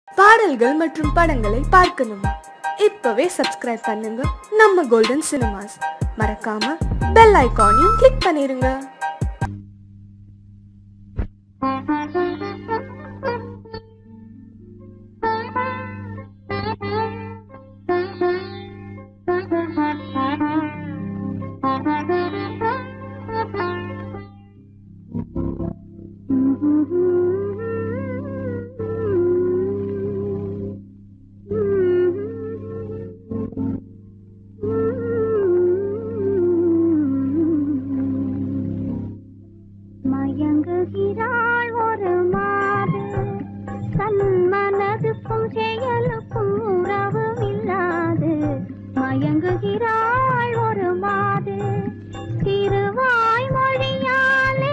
பாடல்கள் மற்றும் படங்களை பார்க்கணுமா இப்பவே சப்ஸ்கிரைப் பண்ணுங்க நம்ம கோல்டன் சினிமாஸ் மறக்காம பெல் ஐகானையும் கிளிக் பண்ணிருங்க மயங்குகிறாள் ஒரு மாது தன் மனதுக்கும் செயலுக்கும் உறவு இல்லாது மயங்குகிறாள் ஒரு மாது திருவாய் மொழியாலே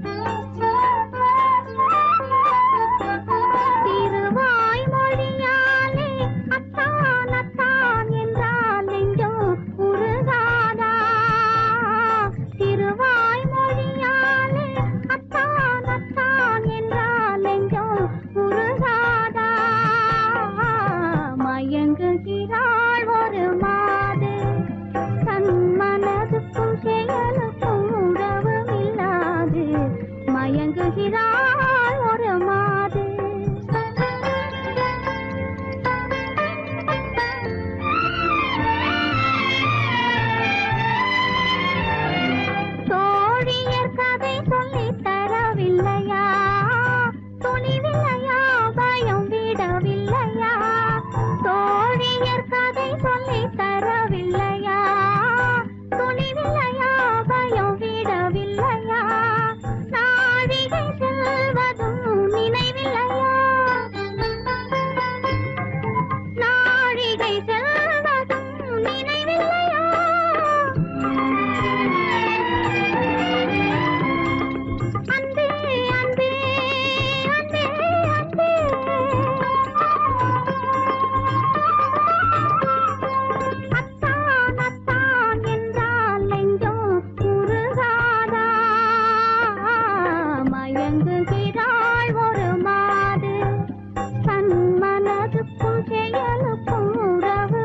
திருவாய் மொழியாலே அத்தான் அத்தான் என்றால் நெஞ்சம் உருகாதா திருவாய் மொழியாலே அத்தான் அத்தான் என்றால் நெஞ்சம் உருகாதா மயங்குகிறாள் ஒரு மாது தன் மனதுக்கும் செயலுக்கும் உறவு இல்லாது மயங்குகிறாள் ஒரு மாது தோழியர் கதை சொல்லித் தரவில்லையா துணிவில்லையா பயம் விடவில்லையா தோழியர் கதை சொல்லித் தரவில்லையா துணிவில்லையா பயம் விடவில்லையா நாழிகை செல்வதும் நினைவில்லையா நாழிகை செல்வதும் நினைவில்லையா அன்பே அன்பே அன்பே அன்பே அத்தான் அத்தான் என்றால் நெஞ்சம் உருகாதா மயங்குகிறாள் ஒரு மாது தன் மனதுக்கும் செயலுக்கும் உறவு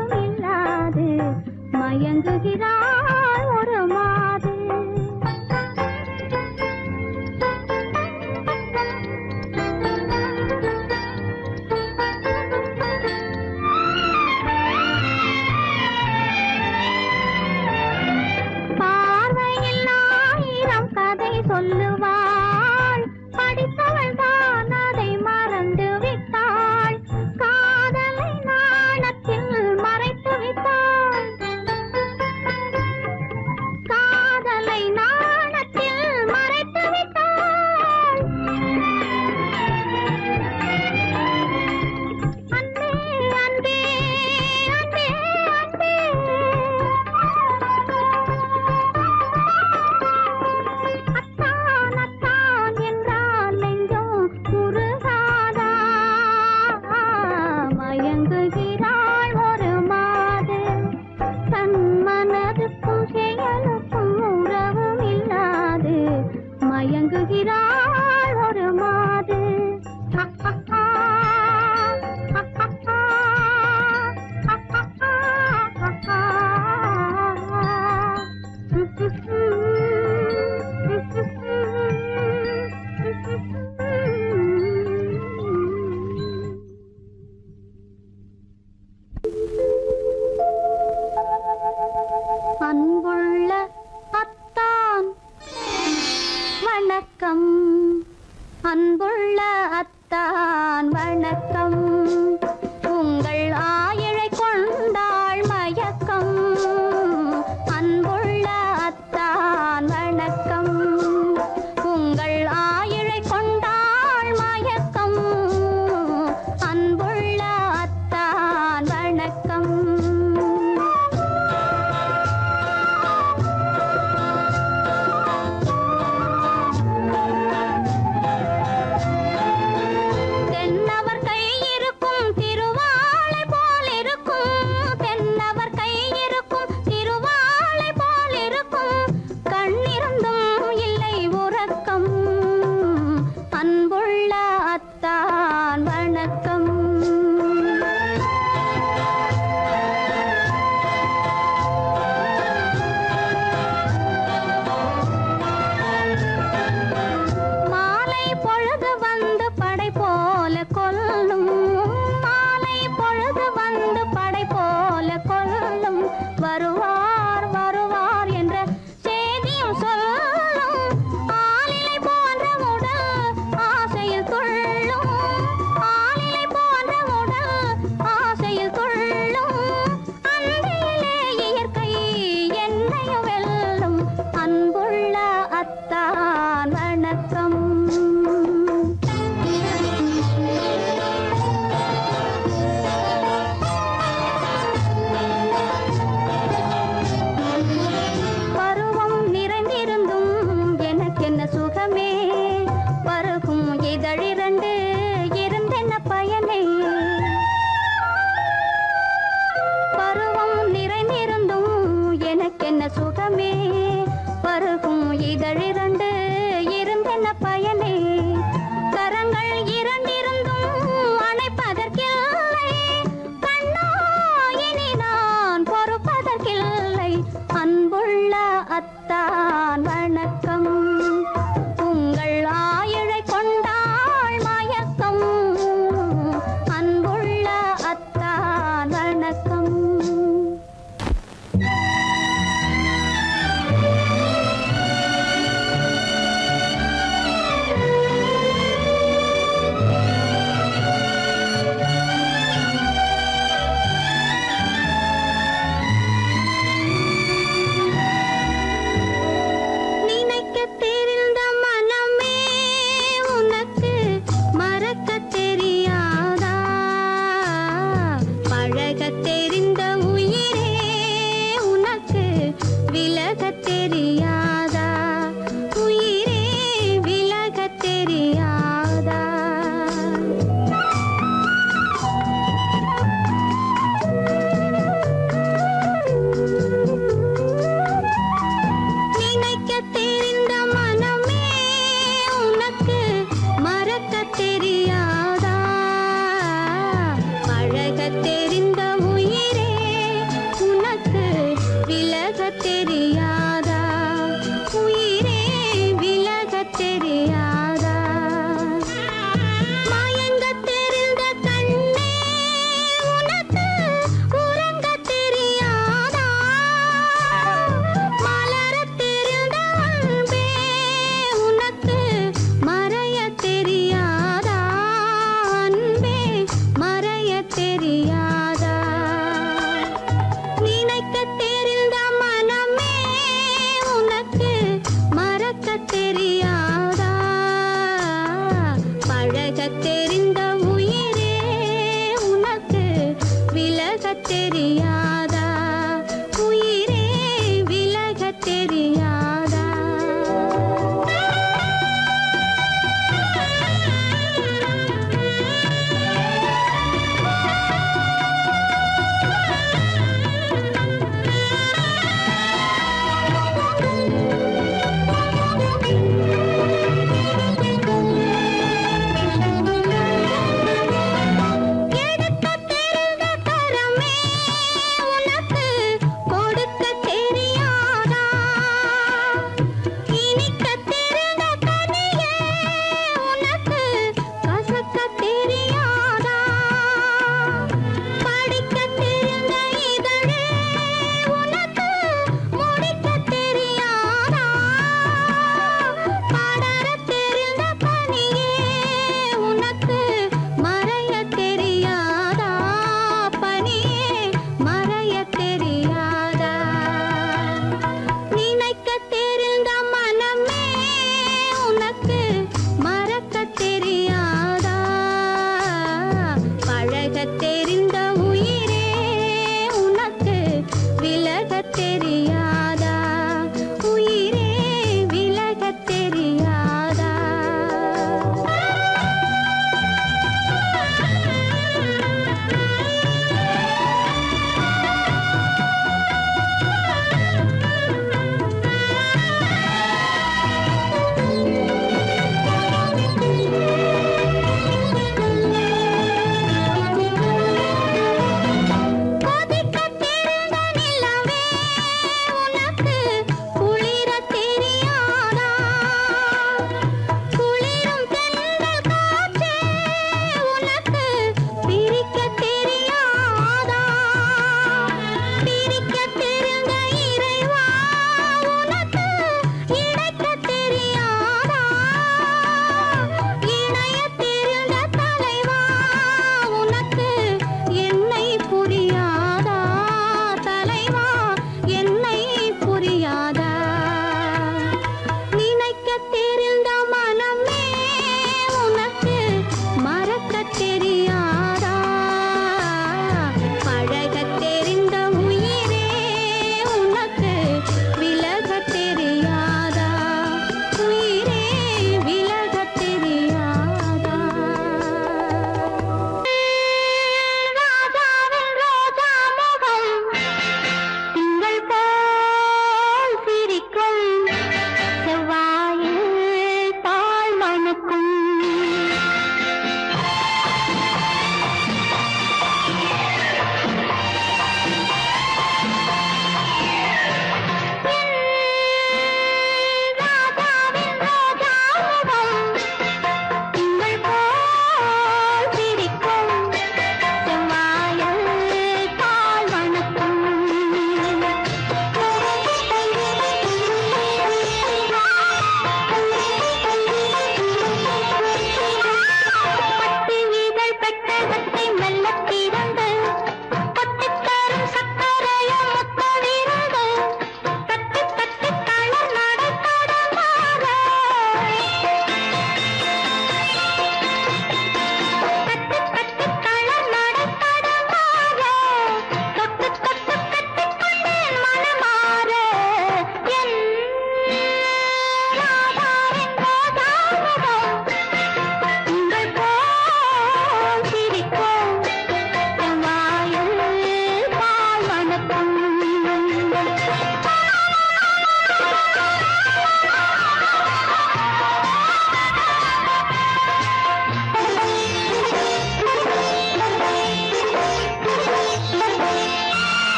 விலகத் தெரிந்த உயிரே உனக்கு விலகத் தெரியாதா உயிரே விலகத் தெரியாதா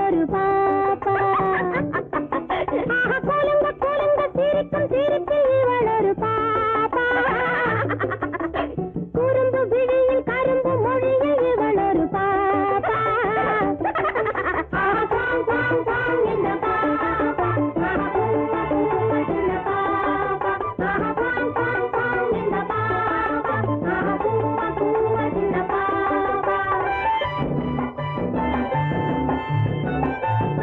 ஒரு பாப்பா ஆஹா, கூலுங்க கூலுங்க சிரிக்கும் சிரிப்பில் இவள் ஒரு பாப்பா குறும்பு விழியில் கரும்பு மொழியில் இவள் ஒரு பாப்பா ஆஹா, பாங், பாங், பாங் இந்த பாப்பா. ஆஹா, பூவா, பூவா இந்த பாப்பா. ஆஹா, பாங், பாங், பாங் இந்த பாப்பா. ஆஹா, பூவா, பூவா இந்த பாப்பா.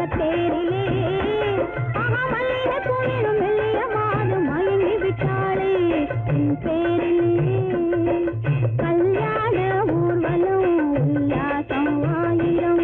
தேரிலே ஆஹா மல்லிகை பூவிலும் மெல்லிய மாது மயங்கி விட்டாளே உன் பேரிலே கல்யாண ஊர்வலம் உல்லாசம் ஆயிரம்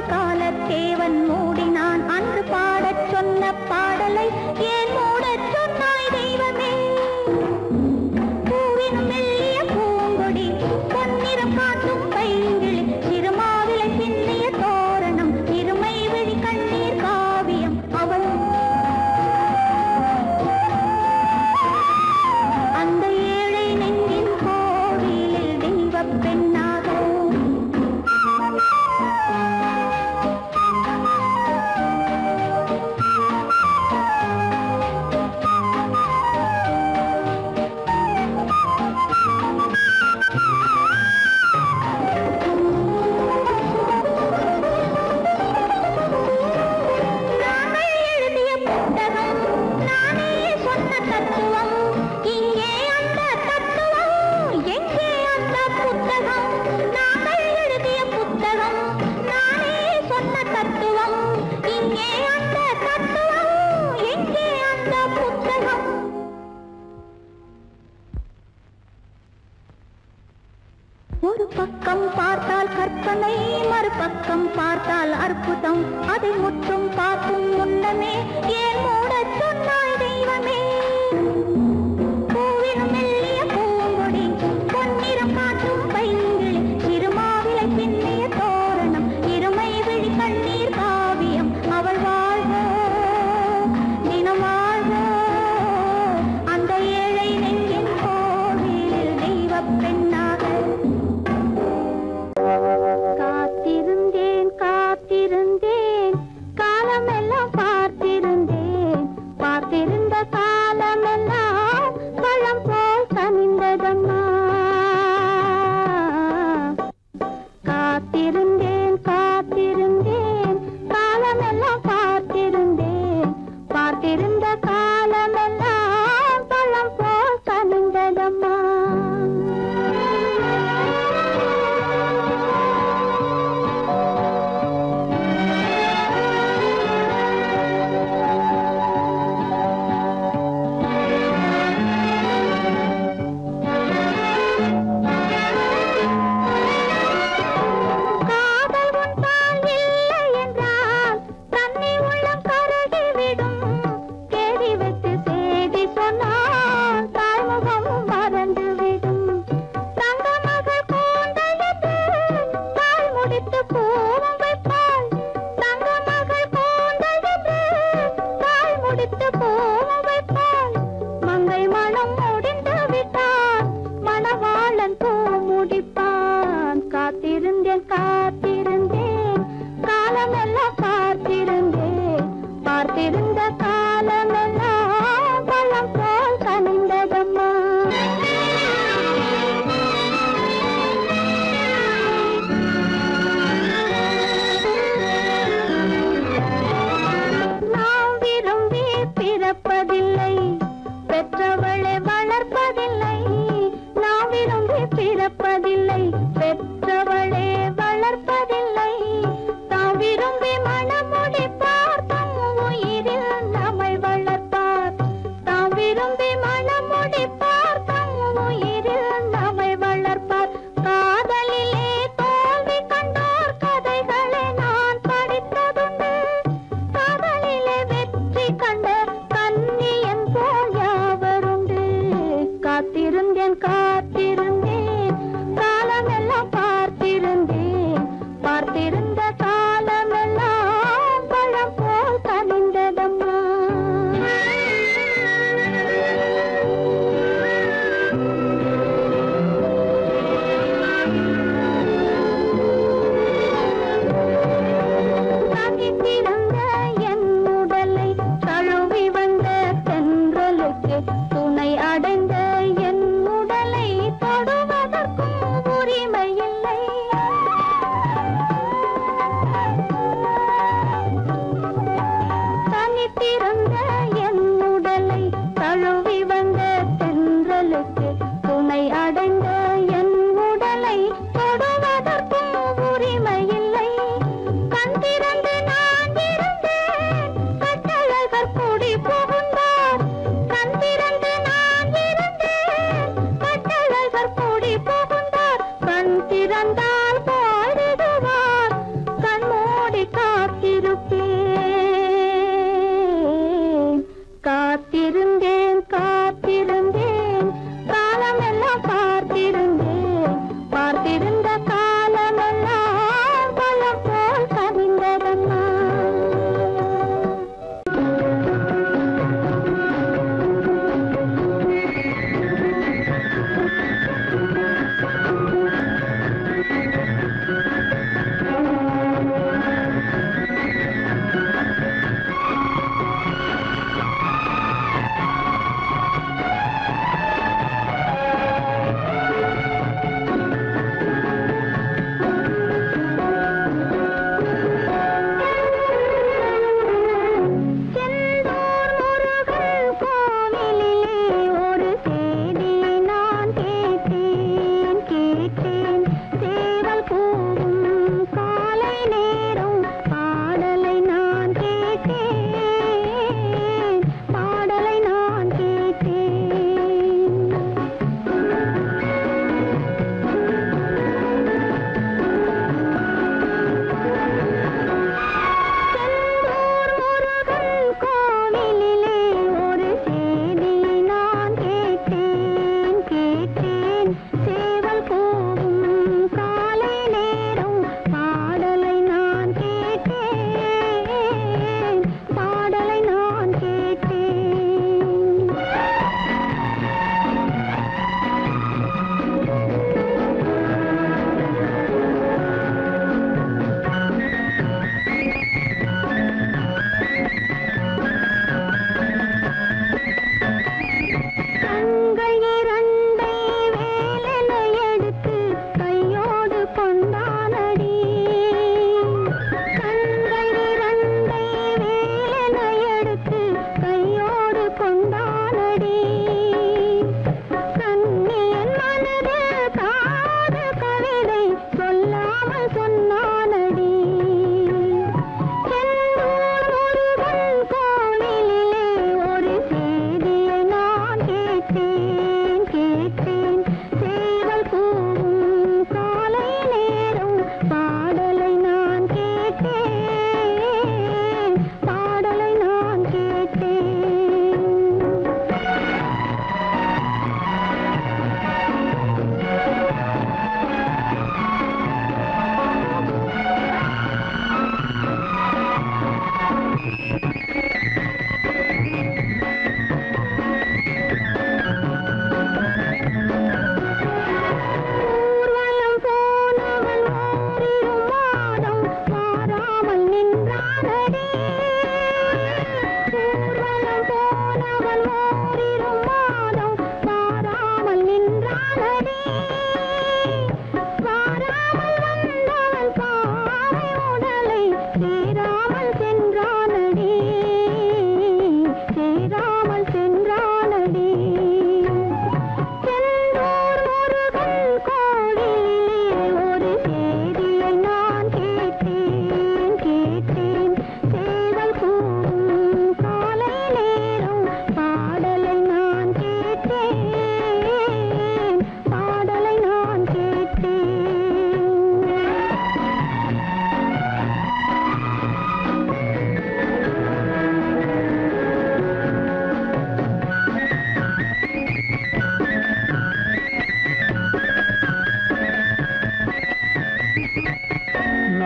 காலத்தேவன் மூடினான் அன்று பாடச் சொன்ன பாடலை ஏன் மூடச் சொன்னாய் தெய்வமே பூவினும் மெல்லிய பூங்கொடி பொன்னிறம் காட்டும் பைங்கிளி திருமாவிலை சின்னிய தோரணம் இருமை விழி கண்ணீர் காவியம் அவள் அந்த ஏழை நெஞ்சின் கோவிலில் தெய்வப் பெண்ணாக நாங்கள் எழுதிய புத்தகம் நானே சொன்ன தத்துவம் இங்கே அந்த தத்துவம் எங்கே அந்த புத்தகம் நாங்கள் எழுதிய புத்தகம் நானே சொன்ன தத்துவம் இங்கே அந்த தத்துவம் எங்கே அந்த புத்தகம் ஒரு பக்கம் பார்த்தால் கற்பனை மறுபக்கம் பார்த்தால் அற்புதம் அதை முற்றும் பார்க்கும் முன்னமே ஏன் மூடச் சொன்னாய் தெய்வமே பூவினும் மெல்லிய பூங்கொடி பொன்னிறம் காட்டும் பைங்கிளி திருமாவிலை பின்னிய தோரணம் இருமை விழி கண்ணீர் காவியம் அவள் வாழ்க தினம் வாழ்க அந்த ஏழை நெஞ்சின் கோவிலில் தெய்வப் பெண்ணாக காத்திருந்தேன் காத்திருந்தேன் காலமெல்லாம் பார்த்திருந்தேன் பார்த்திருந்த காலமெல்லாம் பழம் போல் கனிந்ததம்மா காத்திருந்தேன் காத்திருந்தேன் காலமெல்லாம் பார்த்திருந்தேன் பார்த்திருந்த காலமெல்லாம் பழம் போல் கனிந்ததம்மா காதல் உன்பால் இல்லை என்றால் தன்னை உள்ளம் கருகிவிடும் கேடி வைத்து செய்தி சொன்னால் தாய்முகம் மறந்துவிடும் தங்க மகள் கூந்தலிட்டு தாய் முடித்து பூவும் வைப்பாள் தங்க மகள் கூந்தலிட்டு தாய் முடித்து பூவும் வைப்பாள் மங்கை மனம் முடிந்து விட்டான் மணவாளன் பூ முடிப்பான் காத்திருந்தேன் காத்திருந்தேன் காலமெல்லாம் பார்த்திருந்தேன் பார்த்திருந்த காலமெல்லாம் பழம் போல் கனிந்ததம்மா நாம் விரும்பி பிறப்பதில்லை பெற்றவளை வளர்ப்பதில்லை நாம் விரும்பி பிறப்பதில்லை பெற்றவளே வளர்ப்பதில்லை தாம் விரும்பி மனமுடி பார்த்தம் உயிரில் நம்மை வளர்ப்பார் தாம் விரும்பி மனமுடி பார்த்தம் உயிரில் நம்மை வளர்ப்பார் காதலிலே தோல்வி கண்டோர் கதைகளை நான் படித்ததுண்டு காதலிலே வெற்றி கண்ட கன்னியன் போல் யாவருண்டு காத்திருந்தேன் காத்திருந்தேன் காலமெல்லாம் பார்த்திருந்தேன் பார்த்திருந்த காலமெல்லாம் பழம் போல் கனிந்ததம்மா தகித்திருந்த என் உடலை தழுவி வந்த தென்றலுக்கு துணை அடைந்த என் உடலை தொடுவதற்கும் உரிமை இல்லை தனித்திருந்த என் உடலை தழுவி வந்த தென்றலுக்கு துணை அடைந்த என் உடலை தொடுவதற்கும் உரிமை இல்லை கண் திறந்து நான் இருந்தேன் கட்டழகர் கூடி புகுந்தார் கண் திறந்து நான் இருந்தேன் கட்டழகர் கூடி புகுந்தார் கண் திறந்தால் பாடுவார் கண் மூடி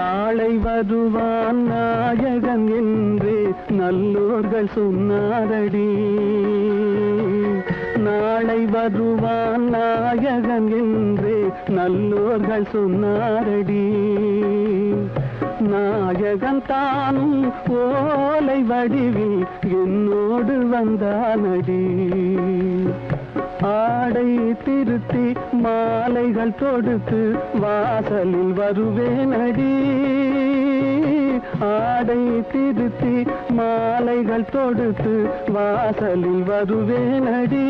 நாளை வருவான் நாயகன் என்று நல்லோர்கள் சொன்னாரடி நாளை வருவான் நாயகன் என்று நல்லோர்கள் சொன்னாரடி நாயகன் தானும் ஓலை வடிவில் என்னோடு வந்தானடி ஆடை திருத்தி மாலைகள் தொடுத்து வாசலில் வருவேனடி ஆடை திருத்தி மாலைகள் தொடுத்து வாசலில் வருவேனடி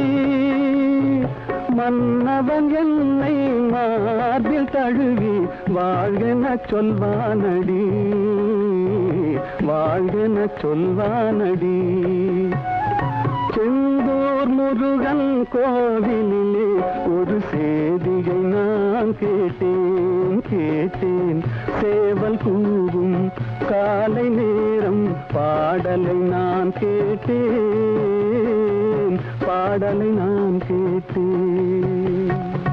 மன்னவன் என்னை மார்பில் தழுவி வாழ்கென சொல்வானடி வாழ்கென சொல்வானடி செந்தூர் முருகன் கோவிலிலே ஒரு சேதியை நான் கேட்டேன் கேட்டேன் சேவல் கூவும் காலை நேரம் பாடலை நான் கேட்டேன் பாடலை நான் கேட்டேன்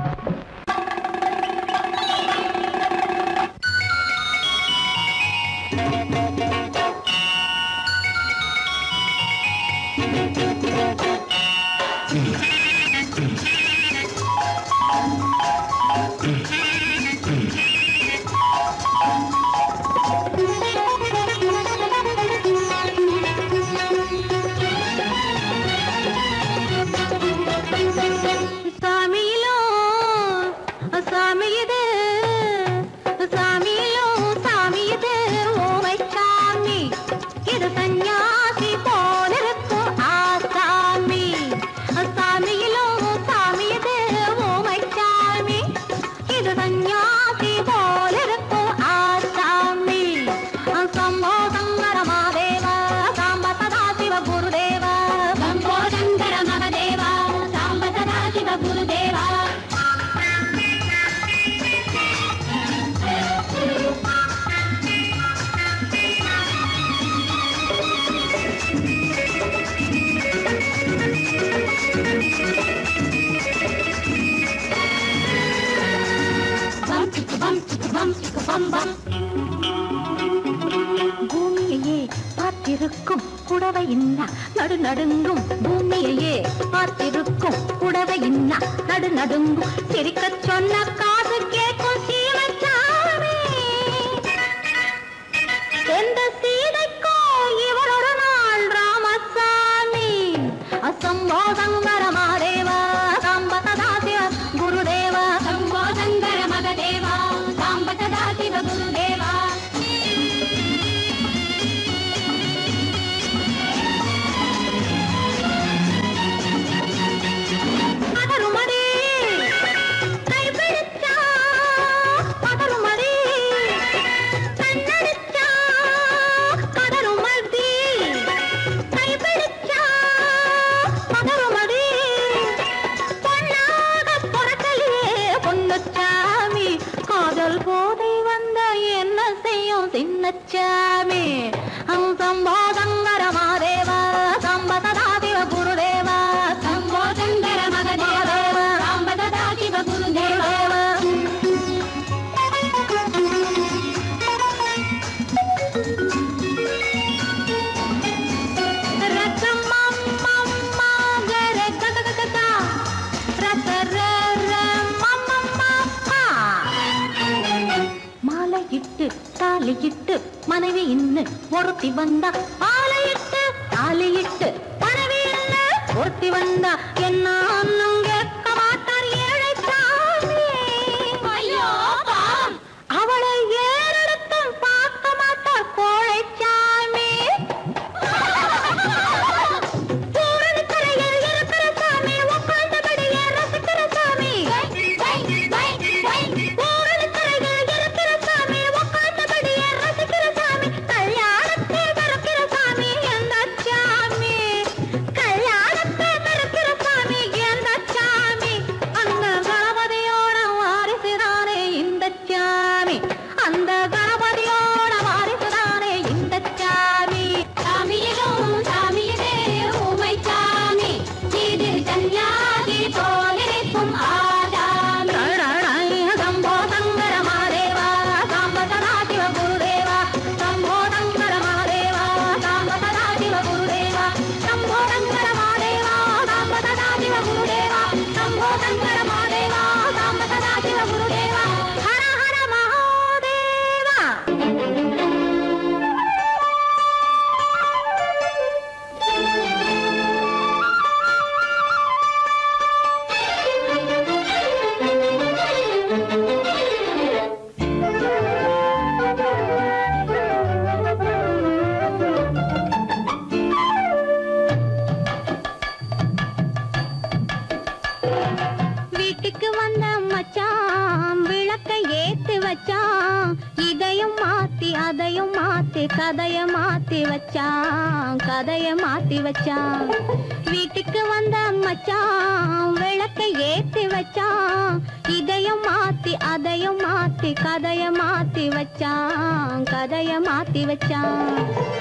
சாமியிலோ சாமி இது சாமியிலோ சாமி இது ஓமை சாமி இது சந்நியாசி போலிருக்கும் ஆசாமி சாமியிலோ சாமி இது ஓமை சாமி இது சந்நியாசி போலிருக்கும் ஆசாமி சம்போ சங்கர மாதேவ சாம்ப சதா சிவ குருதேவ சம்போ சங்கர மகதேவ சாம்ப சதா சிவ குருதேவ பம் சிக்கு பம் சிக்கு பம் சிக்கு பம் பம் பூமியையே பார்த்திருக்கும் புடவை இன்னா நடு நடுங்கும் பூமியையே பார்த்திருக்கும் புடவை இன்னா நடு நடுங்கும் சிரிக்கச் சொன்ன காது கேட்கும் சீமச்சாமி எந்த சீதைக்கோ இவர் ஒரு நாள் ராமசாமி அசம்போ சங்கர மாதேவ சாம்ப சதா சிவ குருதேவ சம்போ சங்கர மகதேவ சாம்ப சதா சிவ குருதேவா பதறுமடி கைப்பிடிச்சா பதறுமடி கண்ணடிச்சா பதறுமடி கைப்பிடிச்சா பதறுமடி பொன்னாக பொறக்கலையே பொன்னுச்சாமி காதல் போதை வந்த என்ன செய்யும் சின்னச்சாமி சம்போ சங்கர மாதேவ சம்ப சதா சிவ குருதேவ சம்போ சங்கர மகதேவ சம்ப சதா சிவ குருதேவ மாலையிட்டு தாலியிட்டு மனைவி இன்னு ஒருத்தி வந்தா ஆலையிட்டு தாலியிட்டு மனைவி இன்னு ஒருத்தி வந்தா என்ன ஒண்ணும் கேட்க மாட்டார் ஏழை சாமி ஐயோ அவளை ஏறெடுத்தும் பார்க்க மாட்டார் கோழை சாமி பூரணிக்கரையில் இருக்கிற சாமி, உட்கார்ந்தபடியே ரசிக்கிற சாமி. பூரணிக்கரையில் இருக்கிற சாமி, உட்கார்ந்தபடியே ரசிக்கிற சாமி. கல்யாணத்தை மறக்கிற சாமி, எந்த சாமி? கல்யாணத்தை மறக்கிற சாமி, எந்த சாமி? அந்த கணபதியோட வாரிசுதானே இந்த சாமி அந்த கணபதியோட வாரிசுதானே இந்த சாமி சாமியிலும் சாமியிலே ஊமை சாமி இது சன்னியாசி போலிருக்கும் ஆசாமி சம்போ சங்கர மாதேவா சாம்ப சதா சிவ குரு மச்சான் இதையும் மாத்தி அதையும் மாத்தி கதைய மாத்தி வச்சான் கதைய மாத்தி வச்சான் வீட்டுக்கு வந்த மச்சான் விளக்கை ஏத்தி வச்சான் இதையும் மாத்தி அதையும் மாத்தி கதைய மாத்தி வச்சான் கதைய மாத்தி வச்சான்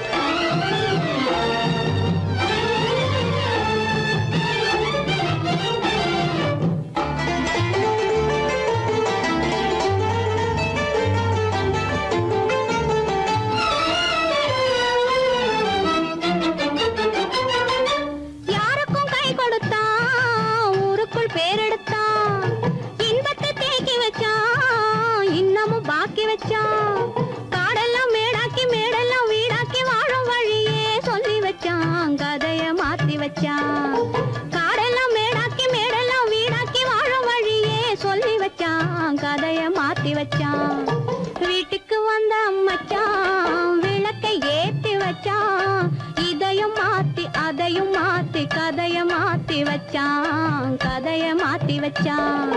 யாருக்கும் கை கொடுத்தான் ஊருக்குள் பேரெடுத்தான் இன்பத்தை தேக்கி வச்சான் இன்னமும் பாக்கி வச்சான் காடெல்லாம் மேடாக்கி மேடெல்லாம் வீடாக்கி வாழும் வழியே சொல்லி வச்சான் கதைய மாத்தி வச்சான் காடெல்லாம் மேடாக்கி மேடெல்லாம் வீடாக்கி வாழும் வழியே சொல்லி வச்சான் கதைய மாத்தி வச்சான் வீட்டுக்கு வந்த மச்சான் விளக்கை ஏத்தி வச்சான் இதையும் மாத்தி அதையும் மாத்தி கதைய மாத்தி வச்சான் கதைய மாத்தி வச்சான்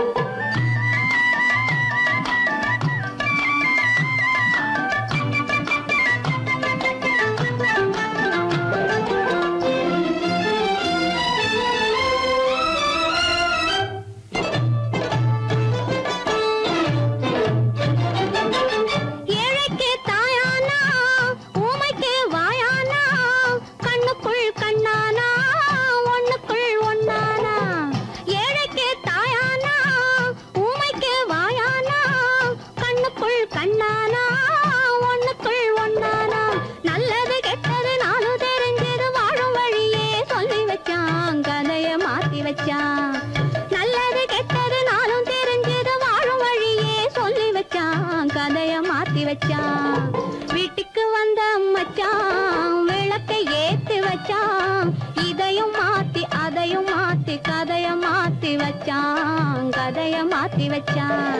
ஏழைக்கு தாயானா ஊமைக்கு வாயானா கண்ணுக்குள் கண்ணானா ஒண்ணுக்குள் ஒண்ணானா ஏழைக்கு தாயானா ஊமைக்கு வாயானா கண்ணுக்குள் கண்ணானா ஒண்ணுக்குள் ஒண்ணானா நல்லது கெட்டது நானும் தெரிஞ்சது வாழும் வழியே சொல்லி வச்சான் கதைய மாத்தி வச்சான் நல்லது கெட்டது நானும் தெரிஞ்சது வாழும் வழியே சொல்லி வச்சான் கதைய மாத்தி வச்சான் வீட்டுக்கு வந்த மச்சான் விளக்கை ஏத்தி வச்சான் இதையும் மாத்தி அதையும் மாத்தி கதைய மாத்தி வச்சான் கதைய மாத்தி வச்சான்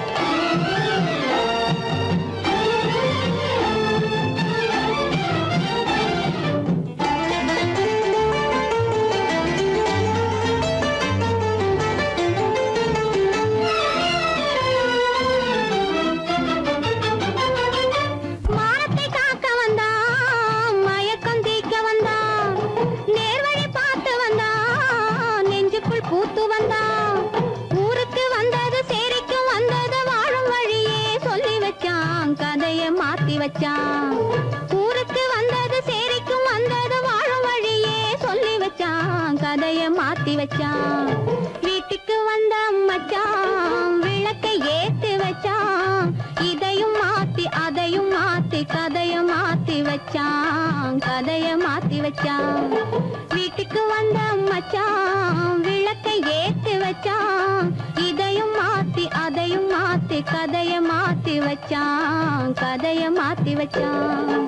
மானத்தை காக்க வந்தான் மயக்கம் தீக்க வந்தான் நேர்வழி பார்த்து வந்தான் நெஞ்சுக்குள் பூத்து வந்தான் ஊருக்கு வந்தது சேரிக்கு வந்தது வாழும் வழியே சொல்லி வச்சான் கதைய மாத்தி வச்சான் ஊருக்கு வந்தது சேரிக்கும் வந்தது வாழும் வழியே சொல்லி வச்சான் கதைய மாத்தி வச்சான் வீட்டுக்கு வந்த மச்சான் விளக்கை ஏத்தி வச்சான் இதையும் மாத்தி அதையும் மாத்தி கதைய மாத்தி வச்சான் கதைய மாத்தி வச்சான் வீட்டுக்கு வந்த மச்சான் விளக்கை ஏத்தி வச்சான் இதையும் மாத்தி அதையும் மாத்தி கதைய மாத்தி வச்சான் கதைய மாத்தி வச்சான்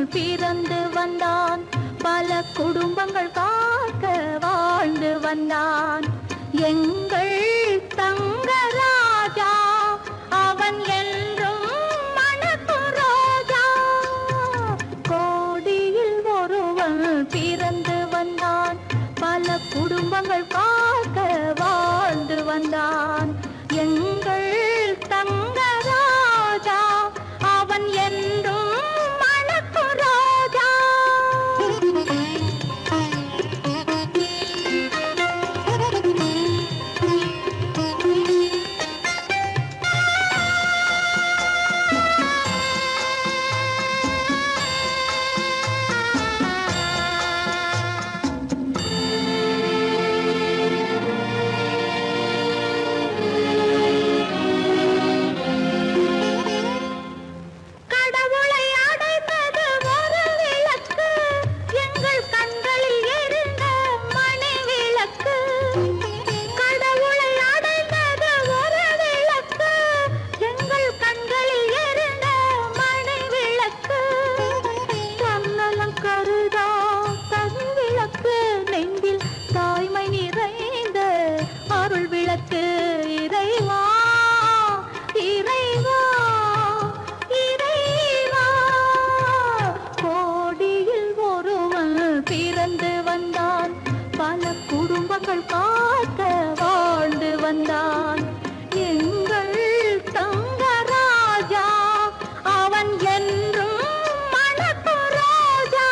பிறந்து வந்தான் பல குடும்பங்கள் காக்க வாழ்ந்து வந்தான் எங்கள் தங்கராஜா அவன் என்றும் மணக்கும் ரோஜா கோடியில் ஒருவன் பிறந்து வந்தான் பல குடும்பங்கள் காக்க வாழ்ந்து வந்தான் எங்கள் தங்கராஜா அவன் என்றும் மணக்கும் ரோஜா கடவுளை அடைந்தது ஒரு விளக்கு எங்கள் கண்களில் எரிந்த மணி விளக்கு கடவுளை அடைந்தது ஒரு விளக்கு எங்கள் கண்களில் எரிந்த மணி விளக்கு தன்னலம் கருதா தன் விளக்கு நெஞ்சில் தாய்மை நிறைந்த அருள் விளக்கு இறைவா இறைவா இறைவா கோடியில் ஒருவன் பிறந்து வந்தான் பல குடும்பங்கள் காக்க வாழ்ந்து வந்தான் எங்கள் தங்கராஜா அவன் என்றும் மணக்கு ராஜா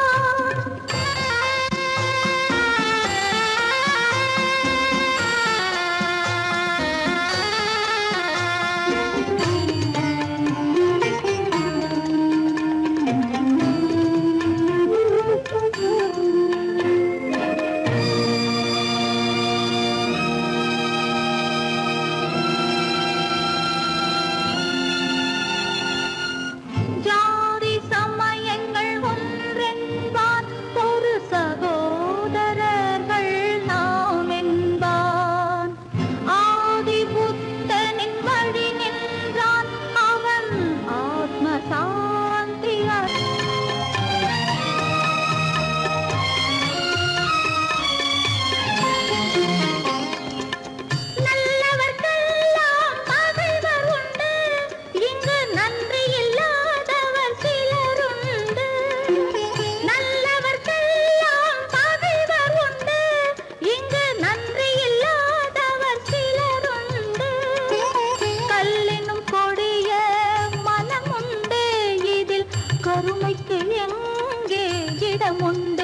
ஜாதி சமயங்கள் ஒன்றென்பான் ஒரு சகோதரர்கள் நாம் என்பான் ஆதி புத்தனின் வழி நின்றான் அவன் ஆத்ம சாந்தி நல்லவர்க்கெல்லாம் பகைவர் உண்டு இங்கு நன்றி இல்லாதவர் சிலருண்டு நல்லவர்க்கெல்லாம் பகைவர் உண்டு இங்கு நன்றி இல்லாதவர் சிலருண்டு கல்லினும் கொடிய மனம் உண்டு இதில் கருமைக்கு எங்கே இடமுண்டு